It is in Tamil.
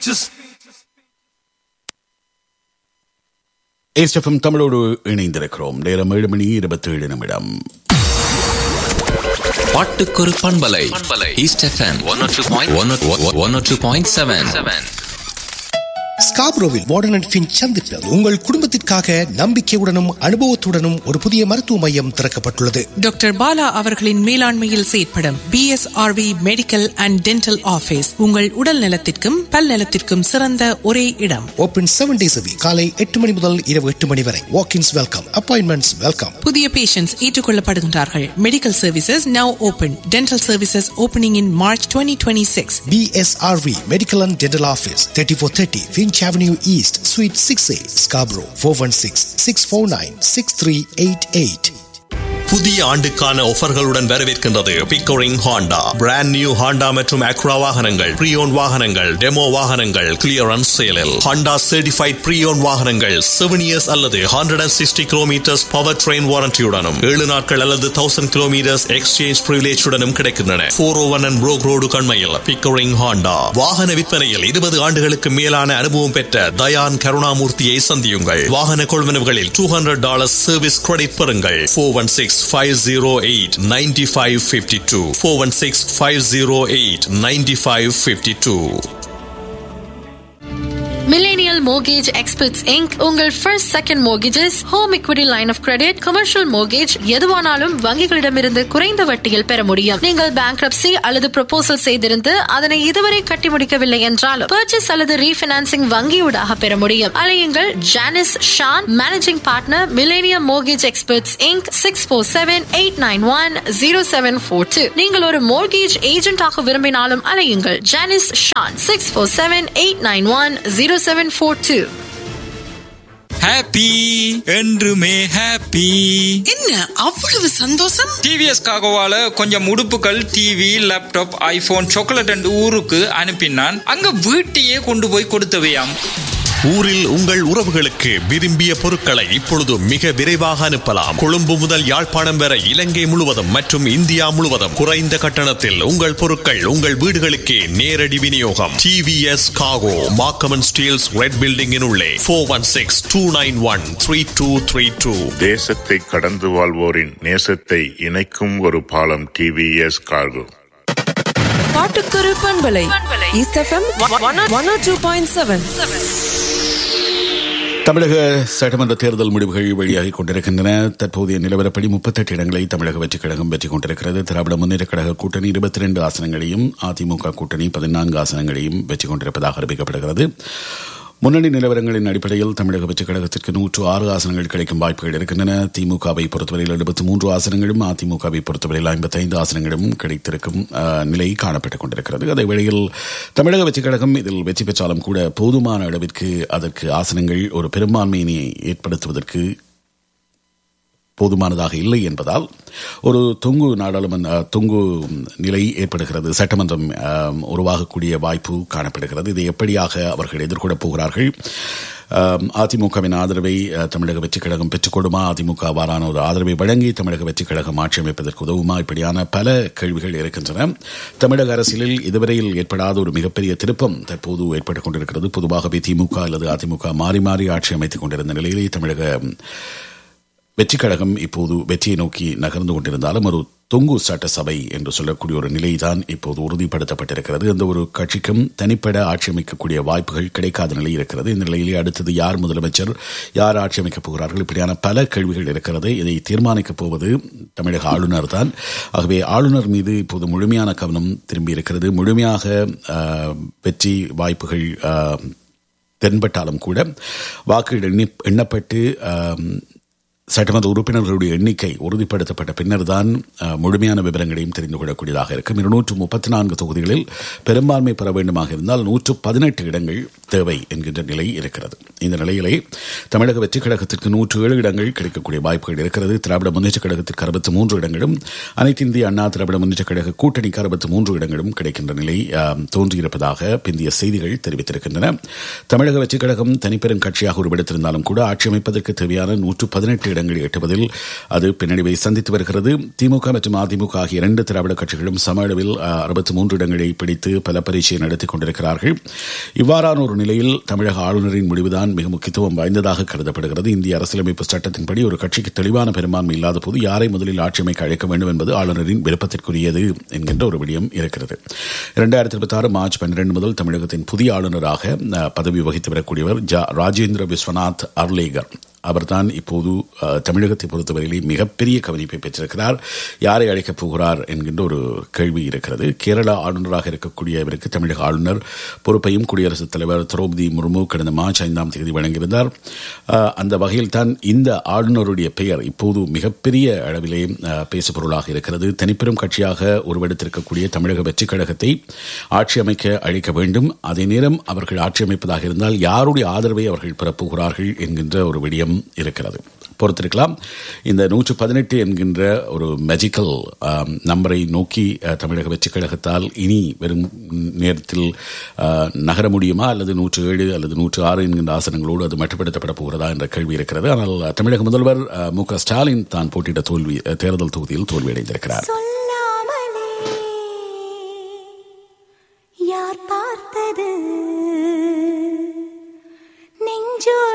features. ஏஸ்டெஃபம் தமிழோடு இணைந்திருக்கிறோம் நேரம் ஏழு மணி இருபத்தி ஏழு நிமிடம் பாட்டுக்கொரு பண்பலை East FM one two point seven ஸ்காப்ரோவில் வார்டன் அண்ட் ஃபின் சந்திப்பில் உங்கள் குடும்பத்திற்காக நம்பிக்கையுடனும் அனுபவத்துடனும் ஒரு புதிய மருத்துவ மையம் திறக்கப்பட்டுள்ளது டாக்டர் பாலா அவர்களின் மேலாண்மையில் செயற்படும் BSRV medical and dental office உங்கள் உடல் நலத்திற்கும் பல் நலத்திற்கும் சிறந்த ஒரே இடம் ஓபன் செவன் டேஸ் காலை எட்டு மணி முதல் இரவு எட்டு மணி வரை வாக்கின்ஸ் வெல்கம் அப்பாயின்மெண்ட்ஸ் வெல்கம் புதிய பேஷண்ட்ஸ் ஏற்றுக்கொள்ளப்படுகின்றார்கள் medical services now open dental services opening in March twenty twenty six BSRV Medical and Dental Office 3430 Finch Avenue East Suite 6A Scarborough 416 649 6388 புதிய ஆண்டுக்கான ஆஃபர்களுடன் வரவேற்கின்றது Pickering Honda brand new Honda மற்றும் அக்ரா வாகனங்கள் ப்ரீயோன் வாகனங்கள் டெமோ வாகனங்கள் கிளியரன்ஸ் சேலில் ஹாண்டா சர்டிஃபைட் ப்ரீயோன் வாகனங்கள் செவன் இயர்ஸ் அல்லது hundred and sixty kilometres powertrain வாரண்டியுடனும் ஏழு நாட்கள் அல்லது தௌசண்ட் கிலோமீட்டர்ஸ் எக்ஸ்சேஞ்ச் பிரிவிலேஜுடனும் கிடைக்கின்றன four O one and Brock road கண்மையில் பிக்கோரிங் ஹாண்டா வாகன விற்பனையில் இருபது ஆண்டுகளுக்கு மேலான அனுபவம் பெற்ற தயான் கருணாமூர்த்தியை சந்தியுங்கள் வாகன கொள்வனவுகளில் two hundred dollars service credit பெறுங்கள் four one six 508 9552 416 508 9552 Millennial Mortgage Experts Inc. உங்கள் first second mortgages, home equity line of credit commercial mortgage எதுவானாலும் வங்கிகளிடமிருந்து குறைந்த வட்டியில் பெற முடியும் நீங்கள் bankruptcy அல்லது proposal செய்திருந்து அதனை இதுவரை கட்டி முடிக்கவில்லை என்றாலும் purchase அல்லது ரீஃபினான்சிங் வங்கியூடாக பெற முடியும் அலையுங்கள் Janice Shan managing partner Millennium mortgage experts Inc six four seven eight nine one zero seven four two நீங்கள் ஒரு மோர்கேஜ் ஏஜென்டாக விரும்பினாலும் அலையுங்கள் Janice Shan six four seven eight nine one zero seven four two happy என்றுமே ஹாப்பி என்ன அவ்வளவு சந்தோஷம் டிவிஎஸ் காகோவால கொஞ்சம் உடுப்புகள் TV laptop iPhone chocolate and ஊருக்கு அனுப்பினான் அங்க வீட்டையே கொண்டு போய் கொடுத்தவையாம் ஊரில் உங்கள் உறவுகளுக்கு விரும்பிய பொருட்களை இப்பொழுது மிக விரைவாக அனுப்பலாம் கொழும்பு முதல் யாழ்ப்பாணம் வரை இலங்கை முழுவதும் மற்றும் இந்தியா முழுவதும் குறைந்த கட்டணத்தில் உங்கள் பொருட்கள் உங்கள் வீடுகளுக்கே நேரடி விநியோகம் டிவிஎஸ் காகோ மாக்கமன் ஸ்டீல்ஸ் ரெட் பில்டிங்கின் உள்ளே four one six two nine one three two three two தேசத்தை கடந்து வாழ்வோரின் நேசத்தை இணைக்கும் ஒரு பாலம் டிவிஎஸ் கார்கோ பாட்டுக்கொரு பண்பலை East FM one two point seven தமிழக சட்டமன்ற தேர்தல் முடிவுகள் வெளியாகி கொண்டிருக்கின்றன தற்போதைய நிலவரப்படி முப்பத்தெட்டு இடங்களை தமிழக வெற்றிக் கழகம் வெற்றி கொண்டிருக்கிறது திராவிட முன்னேற்ற கழக கூட்டணி இருபத்தி ரெண்டு ஆசனங்களையும் அதிமுக கூட்டணி பதினான்கு ஆசனங்களையும் வெற்றி கொண்டிருப்பதாக அறிவிக்கப்படுகிறது முன்னணி நிலவரங்களின் அடிப்படையில் தமிழக வெற்றிக் கழகத்திற்கு நூற்று ஆறு ஆசனங்கள் கிடைக்கும் வாய்ப்புகள் இருக்கின்றன திமுகவை பொறுத்தவரையில் எழுபத்தி மூன்று ஆசனங்களும் அதிமுகவை பொறுத்தவரையில் ஐம்பத்தைந்து ஆசனங்களும் கிடைத்திருக்கும் அஹ், நிலை காணப்பட்டுக் கொண்டிருக்கிறது அதே வேளையில் தமிழக வெற்றிக் கழகம் இதில் வெற்றி பெற்றாலும் கூட போதுமான அளவிற்கு அதற்கு ஆசனங்கள் ஒரு பெரும்பான்மையினை ஏற்படுத்துவதற்கு போதுமானதாக இல்லை என்பதால் ஒரு தொங்கு நாடாளுமன்ற தொங்கு நிலை ஏற்படுகிறது சட்டமன்றம் ஆம், உருவாகக்கூடிய வாய்ப்பு காணப்படுகிறது இதை எப்படியாக அவர்கள் எதிர்கொள்ளப் போகிறார்கள் ஆம், அதிமுகவின் ஆதரவை அஹ், தமிழக வெற்றிக் கழகம் பெற்றுக்கொள்ளுமா அதிமுக அவ்வாறான ஒரு ஆதரவை வழங்கி தமிழக வெற்றிக் கழகம் ஆட்சி அமைப்பதற்கு உதவுமா இப்படியான பல கேள்விகள் இருக்கின்றன தமிழக அரசியலில் இதுவரையில் ஏற்படாத ஒரு மிகப்பெரிய திருப்பம் தற்போது ஏற்பட்டுக் கொண்டிருக்கிறது பொதுவாகவே திமுக அல்லது அதிமுக மாறி மாறி ஆட்சி அமைத்துக் கொண்டிருந்த நிலையிலே தமிழக வெற்றிக் கழகம் இப்போது வெற்றியை நோக்கி நகர்ந்து கொண்டிருந்தாலும் ஒரு தொங்கு சட்டசபை என்று சொல்லக்கூடிய ஒரு நிலைதான் இப்போது உறுதிப்படுத்தப்பட்டிருக்கிறது அந்த ஒரு கட்சிக்கும் தனிப்பட ஆட்சி அமைக்கக்கூடிய வாய்ப்புகள் கிடைக்காத நிலை இருக்கிறது இந்த நிலையிலே அடுத்தது யார் முதலமைச்சர் யார் ஆட்சி அமைக்கப் போகிறார்கள் இப்படியான பல கேள்விகள் இருக்கிறது இதை தீர்மானிக்கப் போவது தமிழக ஆளுநர் தான் ஆகவே ஆளுநர் மீது இப்போது முழுமையான கவனம் திரும்பி இருக்கிறது முழுமையாக ஆஹ், வெற்றி வாய்ப்புகள் ஆஹ், தென்பட்டாலும் கூட வாக்குகள் எண்ணி எண்ணப்பட்டு ஆம், சட்டமன்ற உறுப்பினர்களுடைய எண்ணிக்கை உறுதிப்படுத்தப்பட்ட பின்னர் தான் அஹ், முழுமையான விவரங்களையும் தெரிந்து கொள்ளக்கூடியதாக இருக்கும் இருநூற்று முப்பத்தி நான்கு தொகுதிகளில் பெரும்பான்மை பெற வேண்டுமாக இருந்தால் நூற்று பதினெட்டு இடங்கள் தேவை என்கின்ற நிலை இருக்கிறது இந்த நிலையிலே தமிழக வெற்றிக் கழகத்திற்கு நூற்று ஏழு இடங்கள் கிடைக்கக்கூடிய வாய்ப்புகள் இருக்கிறது திராவிட முன்னேற்றக் கழகத்திற்கு அறுபத்தி மூன்று இடங்களும் அனைத்து இந்திய அண்ணா திராவிட முன்னேற்றக் கழக கூட்டணிக்கு அறுபத்தி மூன்று இடங்களும் கிடைக்கின்ற நிலை ஆம், தோன்றியிருப்பதாக பிந்திய செய்திகள் தெரிவித்திருக்கின்றன தமிழக வெற்றிக் கழகம் தனிப்பெரும் கட்சியாக உருவெடுத்திருந்தாலும் கூட ஆட்சி அமைப்பதற்கு தேவையான நூற்று பதினெட்டு இடங்களை எட்டுவதில் அது பின்னடைவை சந்தித்து வருகிறது திமுக மற்றும் அதிமுக ஆகிய இரண்டு திராவிட கட்சிகளும் சம அளவில் அறுபத்தி மூன்று இடங்களை பிடித்து பல பரீட்சை நடத்திக் கொண்டிருக்கிறார்கள் இவ்வாறான ஒரு நிலையில் தமிழக ஆளுநரின் முடிவுதான் மிக முக்கியத்துவம் வாய்ந்ததாக கருதப்படுகிறது இந்திய அரசியலமைப்பு சட்டத்தின்படி ஒரு கட்சிக்கு தெளிவான பெரும்பான்மை இல்லாத போது யாரை முதலில் ஆட்சி அமைக்க அழைக்க வேண்டும் என்பது ஆளுநரின் விருப்பத்திற்குரியது என்கின்ற ஒரு விடயம் இருக்கிறது இரண்டாயிரத்தி இருபத்தி ஆறு மார்ச் பன்னிரண்டு முதல் தமிழகத்தின் புதிய ஆளுநராக அஹ், பதவி வகித்து வரக்கூடியவர் ஜா- ராஜேந்திர விஸ்வநாத் அர்லேகர் அவர்தான் இப்போது அஹ், தமிழகத்தை பொறுத்தவரையிலே மிகப்பெரிய கவனிப்பை பெற்றிருக்கிறார் யாரை அழைக்கப் போகிறார் என்கின்ற ஒரு கேள்வி இருக்கிறது கேரளா ஆளுநராக இருக்கக்கூடிய இவருக்கு தமிழக ஆளுநர் பொறுப்பையும் குடியரசுத் தலைவர் திரௌபதி முர்மு கடந்த மார்ச் ஐந்தாம் தேதி வழங்கியிருந்தார் அஹ், அந்த வகையில் தான் இந்த ஆளுநருடைய பெயர் இப்போது மிகப்பெரிய அளவிலே அஹ், பேசுபொருளாக இருக்கிறது தனிப்பெரும் கட்சியாக உருவெடுத்திருக்கக்கூடிய தமிழக வெற்றிக் கழகத்தை ஆட்சி அமைக்க அழைக்க வேண்டும் அதே நேரம் அவர்கள் ஆட்சி அமைப்பதாக இருந்தால் யாருடைய ஆதரவை அவர்கள் பெறப்போகிறார்கள் என்கின்ற ஒரு விடயம் இருக்கிறது பொறுத்திருக்கலாம் இந்த நூற்று பதினெட்டு என்கின்ற ஒரு மேஜிக்கல் நம்பரை நோக்கி அஹ், தமிழக வெற்றிக் கழகத்தால் இனி வெறும் நேரத்தில் அஹ், நகர முடியுமா அல்லது நூற்று ஏழு அல்லது நூற்று ஆறு என்கின்ற ஆசனங்களோடு அது மட்டுப்படுத்தப்பட போகிறதா என்ற கேள்வி இருக்கிறது ஆனால் தமிழக முதல்வர் அஹ், மு க ஸ்டாலின் தான் போட்டியிட்ட தோல்வி அஹ், தேர்தல் தொகுதியில் தோல்வியடைந்திருக்கிறார் சொல்லாமலே யார் பார்த்தது நெஞ்சோ